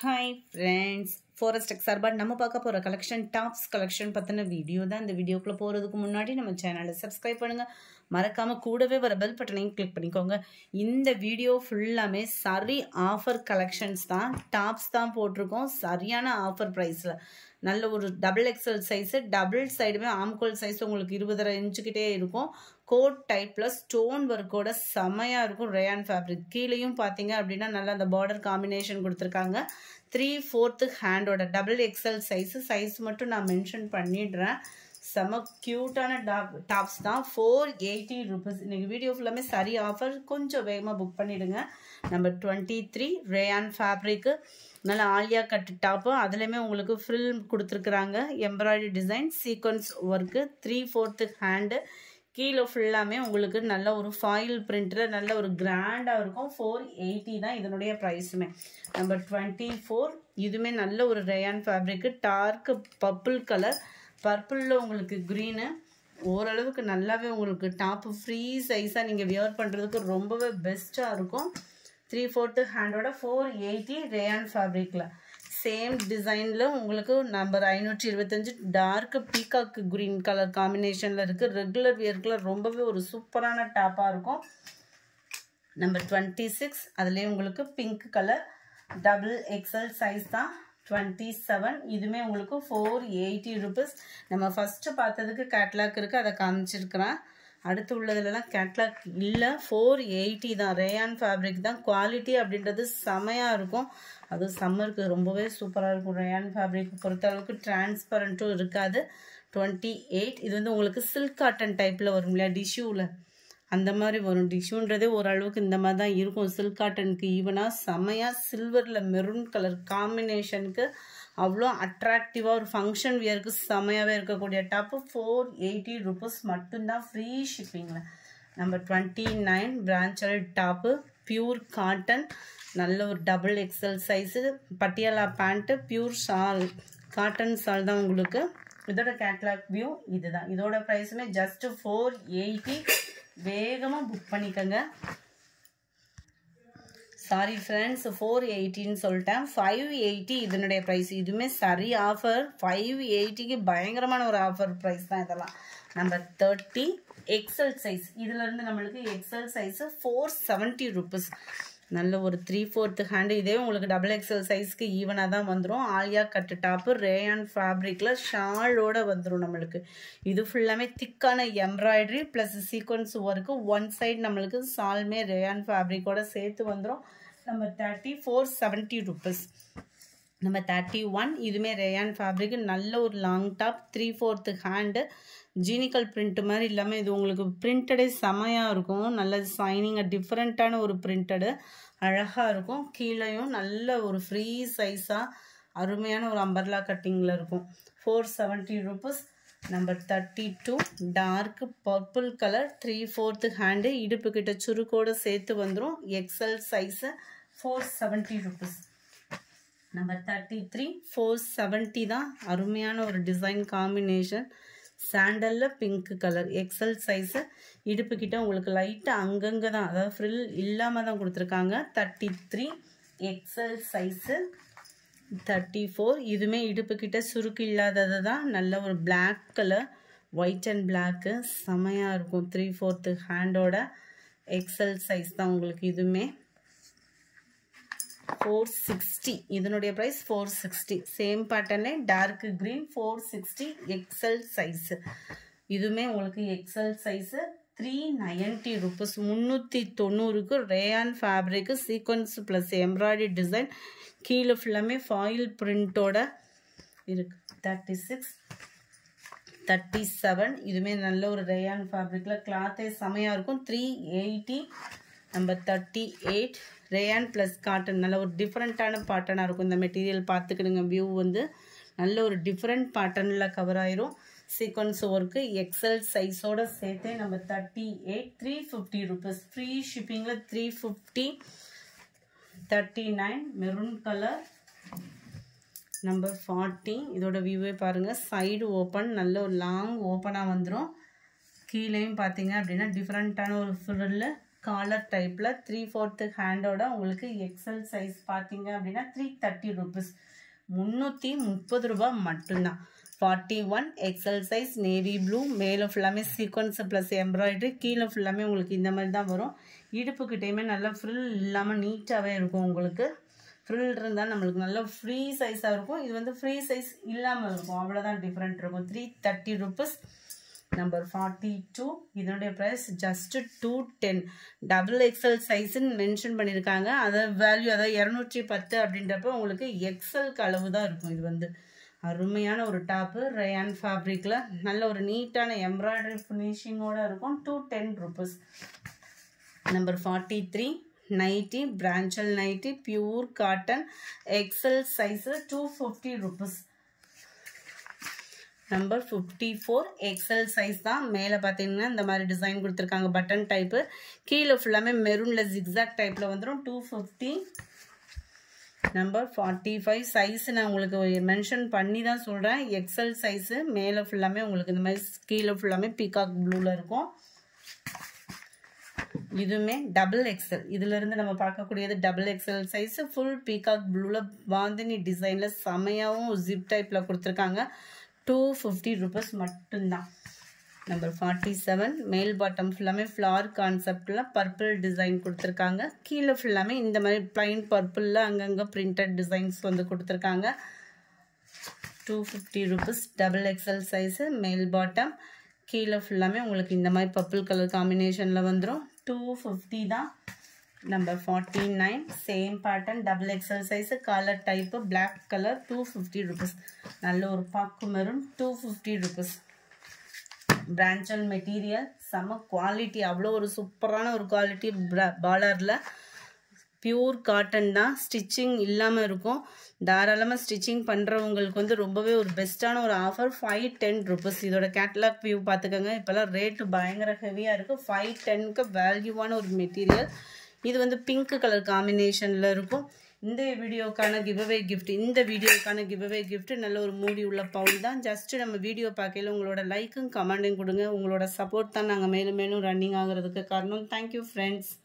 hi friends forest எக்ஸார்பாட் நம்ம பார்க்க போகிற கலெக்ஷன் டாப்ஸ் கலெக்ஷன் பற்றின வீடியோ தான் இந்த வீடியோக்குள்ளே போகிறதுக்கு முன்னாடி நம்ம சேனலை சப்ஸ்கிரைப் பண்ணுங்கள் மறக்காமல் கூடவே வர பெல் பட்டனையும் கிளிக் பண்ணிக்கோங்க இந்த வீடியோ ஃபுல்லாமே சரி ஆஃபர் கலெக்ஷன்ஸ் தான் டாப்ஸ் தான் போட்டிருக்கோம் சரியான ஆஃபர் ப்ரைஸில் நல்ல ஒரு டபுள் எக்ஸல் சைஸு டபுள் சைடுமே ஆம்கோல் சைஸ் உங்களுக்கு இருபதரை இன்ச்சுக்கிட்டே இருக்கும் கோட் டைப்பில் ஸ்டோன் ஒர்க்கோட செமையாக இருக்கும் ரேயான் ஃபேப்ரிக் கீழேயும் பார்த்தீங்க அப்படின்னா நல்லா அந்த பார்டர் காம்பினேஷன் கொடுத்துருக்காங்க த்ரீ ஃபோர்த்து ஹேண்டோட டபுள் எக்ஸல் சைஸு சைஸ் மட்டும் நான் மென்ஷன் பண்ணிடுறேன் செம க்யூட்டான டாப் டாப்ஸ் தான் ஃபோர் எயிட்டி ருபீஸ் இன்றைக்கி வீடியோ ஃபுல்லாமே சரி ஆஃபர் கொஞ்சம் வேகமாக புக் பண்ணிவிடுங்க number twenty three rayon fabric நல்ல ஆலியா கட் டாப்பு அதுலேயுமே உங்களுக்கு ஃப்ரில் கொடுத்துருக்குறாங்க embroidery design sequins work three fourth hand கீழே ஃபுல்லாமே உங்களுக்கு நல்ல ஒரு ஃபாயில் பிரிண்டில் நல்ல ஒரு கிராண்டாக இருக்கும் ஃபோர் எயிட்டி தான் இதனுடைய ப்ரைஸுமே நம்பர் டுவெண்ட்டி ஃபோர் இதுவுமே நல்ல ஒரு rayon fabric dark purple colour பர்பிளில் உங்களுக்கு க்ரீனு ஓரளவுக்கு நல்லாவே உங்களுக்கு டாப்பு ஃப்ரீ சைஸாக நீங்கள் வியர் பண்ணுறதுக்கு ரொம்பவே பெஸ்ட்டாக இருக்கும் த்ரீ ஃபோர்த்து ஹேண்டோட ஃபோர் எயிட்டி ரேயான் ஃபேப்ரிக்கில் சேம் டிசைனில் உங்களுக்கு நம்பர் ஐநூற்றி இருபத்தஞ்சு டார்க் பீகாக்கு க்ரீன் கலர் காம்பினேஷனில் இருக்குது ரெகுலர் வியர்க்கில் ரொம்பவே ஒரு சூப்பரான டாப்பாக இருக்கும் நம்பர் டுவெண்ட்டி சிக்ஸ் அதுலேயே உங்களுக்கு pink colour double XL size தான் டுவெண்ட்டி செவன் இதுவுமே உங்களுக்கு ஃபோர் எயிட்டி ருபீஸ் நம்ம ஃபஸ்ட்டு பார்த்ததுக்கு கேட்லாக் இருக்குது அதை காமிச்சிருக்கிறேன் அடுத்து உள்ளதுலலாம் கேட்லாக் இல்லை ஃபோர் எயிட்டி தான் ரேயான் ஃபேப்ரிக் தான் குவாலிட்டி அப்படின்றது செமையாக இருக்கும் அது சம்மருக்கு ரொம்பவே சூப்பராக இருக்கும் ரேயான் ஃபேப்ரிக் பொறுத்த அளவுக்கு டிரான்ஸ்பரண்ட்டும் இருக்காது டுவெண்ட்டி எயிட் இது வந்து உங்களுக்கு சில்க் காட்டன் டைப்பில் வரும் இல்லையா டிஷ்யூவில் அந்த மாதிரி வரும் டிஷ்யூன்றதே ஓரளவுக்கு இந்த மாதிரி தான் இருக்கும் சில்க் காட்டனுக்கு ஈவனாக செமையாக சில்வரில் மெரூன் கலர் காம்பினேஷனுக்கு அவ்வளோ அட்ராக்டிவாக ஒரு ஃபங்க்ஷன் வியருக்கு செமையாகவே இருக்கக்கூடிய டாப்பு ஃபோர் எயிட்டி ருபீஸ் மட்டும்தான் ஃப்ரீ ஷிப்பிங்கில் நம்பர் டுவெண்ட்டி நைன் பிரான்ச்சல் டாப்பு பியூர் காட்டன் நல்ல ஒரு double XL size Patiala pant pure shawl cotton shawl தான் உங்களுக்கு இதோட கேட்லாக் வியூ இதுதான் இதோட ப்ரைஸுமே ஜஸ்ட்டு ஃபோர் எயிட்டி வேகமாக புக் பண்ணிக்கோங்க சாரி ஃப்ரெண்ட்ஸ் ஃபோர் எயிட்டின்னு சொல்லிட்டேன் ஃபைவ் எயிட்டி இதனுடைய ப்ரைஸ் இதுவுமே சரி ஆஃபர் ஃபைவ் எயிட்டிக்கு பயங்கரமான ஒரு ஆஃபர் ப்ரைஸ் தான் இதெல்லாம் நம்பர் தேர்ட்டி எக்ஸல் சைஸ் இதுலேருந்து நம்மளுக்கு XL size four seventy rupees நல்ல ஒரு த்ரீ ஃபோர்த்து ஹேண்டு இதே உங்களுக்கு டபுள் எக்ஸல் சைஸ்க்கு ஈவனாக தான் வந்துடும் ஆலியா கட்டு டாப்பு ரேயான் ஃபேப்ரிக்கில் ஷாலோடு வந்துடும் நம்மளுக்கு இது ஃபுல்லாமே திக்கான embroidery plus sequins work one side நம்மளுக்கு சால்மே ரேயான் ஃபேப்ரிக்கோட சேர்த்து வந்துடும் நம்ம தேர்ட்டி ஃபோர் செவன்ட்டி ருபீஸ் நம்ம தேர்ட்டி ஒன் இதுவுமே ரேயான் ஃபேப்ரிக்கு நல்ல ஒரு long top three fourth hand ஜீனிக்கல் பிரிண்ட் மாதிரி இல்லாமல் இது உங்களுக்கு பிரிண்டடே செமையாக இருக்கும் நல்ல சைனிங்காக டிஃப்ரெண்ட்டான ஒரு பிரிண்டடு அழகாக இருக்கும் கீழேயும் நல்ல ஒரு ஃப்ரீ சைஸாக அருமையான ஒரு அம்பர்லா கட்டிங்கில் இருக்கும் four seventy rupees number thirty two dark purple colour three fourth hand இடுப்பு கிட்ட சுருக்கோடு சேர்த்து வந்துடும் XL size four seventy rupees number thirty three four seventy தான் அருமையான ஒரு டிசைன் காம்பினேஷன் சாண்டலில் பிங்க் கலர் எக்ஸல் சைஸு இடுப்புக்கிட்ட உங்களுக்கு லைட்டாக அங்கங்கே தான் அதாவது ஃப்ரில் இல்லாமல் தான் கொடுத்துருக்காங்க thirty three XL size thirty four இதுவுமே இடுப்புக்கிட்ட சுருக்கு இல்லாதது தான் நல்ல ஒரு black colour white and black செமையாக இருக்கும் த்ரீ ஃபோர்த்து ஹேண்டோட எக்ஸல் சைஸ் தான் உங்களுக்கு இதுவுமே ஃபோர் சிக்ஸ்டி இதனுடைய ப்ரைஸ் ஃபோர் சிக்ஸ்டி சேம் பேட்டர்னே dark green four sixty XL size இதுவுமே உங்களுக்கு XL size three ninety rupees முந்நூற்றி தொண்ணூறுக்கு rayon fabric sequins plus embroidery design கீழே ஃபுல்லாமே ஃபாயில் பிரிண்ட்டோட இருக்கு தேர்ட்டி சிக்ஸ் தேர்ட்டி செவன் இதுவுமே நல்ல ஒரு ரேயான் ஃபேப்ரிக்கில் கிளாத்தே செமையாக இருக்கும் three eighty number thirty eight rayon plus cotton நல்ல ஒரு டிஃப்ரெண்ட்டான பேட்டர்னாக இருக்கும் இந்த மெட்டீரியல் பார்த்துக்கிடுங்க வியூ வந்து நல்ல ஒரு டிஃப்ரெண்ட் பேட்டர்னில் கவர் ஆயிரும் சீக்வன்ஸ் ஒர்க்கு எக்ஸல் சைஸோட சேர்த்தே நம்ம thirty eight three fifty rupees free ஷிப்பிங்கில் three fifty thirty nine maroon colour number forty இதோட வியூவே பாருங்கள் சைடு ஓப்பன் நல்ல ஒரு லாங் ஓப்பனாக வந்துடும் கீழேயும் பார்த்தீங்க அப்படின்னா டிஃப்ரெண்ட்டான ஒரு ஃபிரில் காலர் டைப்பில் த்ரீ ஃபோர்த்து ஹேண்டோட உங்களுக்கு எக்ஸல் சைஸ் பார்த்தீங்க அப்படின்னா த்ரீ தேர்ட்டி ருபீஸ் முந்நூற்றி முப்பது ரூபா மட்டும்தான் forty one XL size navy blue மேலே ஃபுல்லாமே சீக்வன்ஸ் ப்ளஸ் எம்ப்ராய்டரி கீழே ஃபுல்லாமே உங்களுக்கு இந்த மாதிரி தான் வரும் இடுப்புக்கிட்டேயுமே நல்லா ஃப்ரில் இல்லாமல் நீட்டாகவே இருக்கும் உங்களுக்கு ஃப்ரில் இருந்தால் நம்மளுக்கு நல்ல ஃப்ரீ சைஸாக இருக்கும் இது வந்து ஃப்ரீ சைஸ் இல்லாமல் இருக்கும் அவ்வளோதான் டிஃப்ரெண்ட் இருக்கும் three thirty rupees number forty two இதனுடைய price just two ten double XL சைஸுன்னு மென்ஷன் பண்ணியிருக்காங்க அதை வேல்யூ அதாவது இரநூற்றி பத்து அப்படின்றப்ப உங்களுக்கு எக்ஸல்க்கு அளவு தான் இருக்கும் இது வந்து அருமையான ஒரு டாப்பு ரயான் ஃபேப்ரிக்கில் நல்ல ஒரு நீட்டான எம்ப்ராய்டரி ஃபினிஷிங்கோடு இருக்கும் two ten rupees number forty three nighty பிராஞ்சல் nighty pure cotton XL size two fifty rupees number fifty four XL size தான் மேலே பார்த்தீங்கன்னா இந்த மாதிரி டிசைன் கொடுத்துருக்காங்க பட்டன் டைப்பு கீழே ஃபுல்லாமே மெரூனில் ஜிக்ஸாக் டைப்பில் வந்துடும் two fifty number forty five size நான் உங்களுக்கு மென்ஷன் பண்ணி தான் சொல்கிறேன் எக்ஸல் சைஸு மேலே ஃபுல்லாமே உங்களுக்கு இந்த மாதிரி கீழே ஃபுல்லாமே பீகாக் ப்ளூவில் இருக்கும் இதுவுமே டபுள் எக்ஸல் இதிலிருந்து நம்ம பார்க்கக்கூடியது double XL size full peacock ப்ளூவில் பாந்தினி டிசைனில் செமையாகவும் ஜிப் டைப்பில் கொடுத்துருக்காங்க டூ ஃபிஃப்டி ருபீஸ் மட்டும்தான் நம்பர் ஃபார்ட்டி செவன் மேல் பாட்டம் ஃபுல்லாமே ஃப்ளார் கான்செப்டில் பர்பிள் டிசைன் கொடுத்துருக்காங்க கீழே ஃபுல்லாமே இந்த மாதிரி ப்ளைன் பர்பிளில் அங்கங்கே பிரிண்டட் டிசைன்ஸ் வந்து கொடுத்துருக்காங்க two fifty rupees double XL size மேல் பாட்டம் கீழே ஃபுல்லாமே உங்களுக்கு இந்த மாதிரி பர்பிள் கலர் காம்பினேஷனில் வந்துடும் டூ ஃபிஃப்டி தான் number forty nine same pattern double XL size colour type black colour two fifty rupees நல்ல ஒரு பாக்கு மெரூன் டூ ஃபிஃப்டி ருபீஸ் பிராஞ்சல் மெட்டீரியல் செம்ம குவாலிட்டி அவ்வளோ ஒரு சூப்பரான ஒரு குவாலிட்டி பாலரில் பியூர் காட்டன் தான் ஸ்டிச்சிங் இல்லாமல் இருக்கும் தாராளமாக ஸ்டிச்சிங் பண்ணுறவங்களுக்கு வந்து ரொம்பவே ஒரு பெஸ்ட்டான ஒரு ஆஃபர் ஃபைவ் டென் ருபீஸ் இதோட கேட்லாக் வியூ பார்த்துக்கோங்க இப்போல்லாம் ரேட்டு பயங்கர ஹெவியாக இருக்குது ஃபைவ் டென்க்கு வேல்யூவான ஒரு மெட்டீரியல் இது வந்து பிங்க் கலர் காம்பினேஷனில் இருக்கும் இந்த வீடியோக்கான கிவ்அவே கிஃப்ட் இந்த வீடியோக்கான கிவ்அவே கிஃப்ட் நல்ல ஒரு மூடி உள்ள பவுல் தான் ஜஸ்ட்டு நம்ம வீடியோ பார்க்கையில் உங்களோட லைக்கும் கமெண்ட்டும் கொடுங்க உங்களோட சப்போர்ட் தான் நாங்கள் மேலும் மேலும் ரன்னிங் ஆகிறதுக்கு காரணம் தேங்க்யூ ஃப்ரெண்ட்ஸ்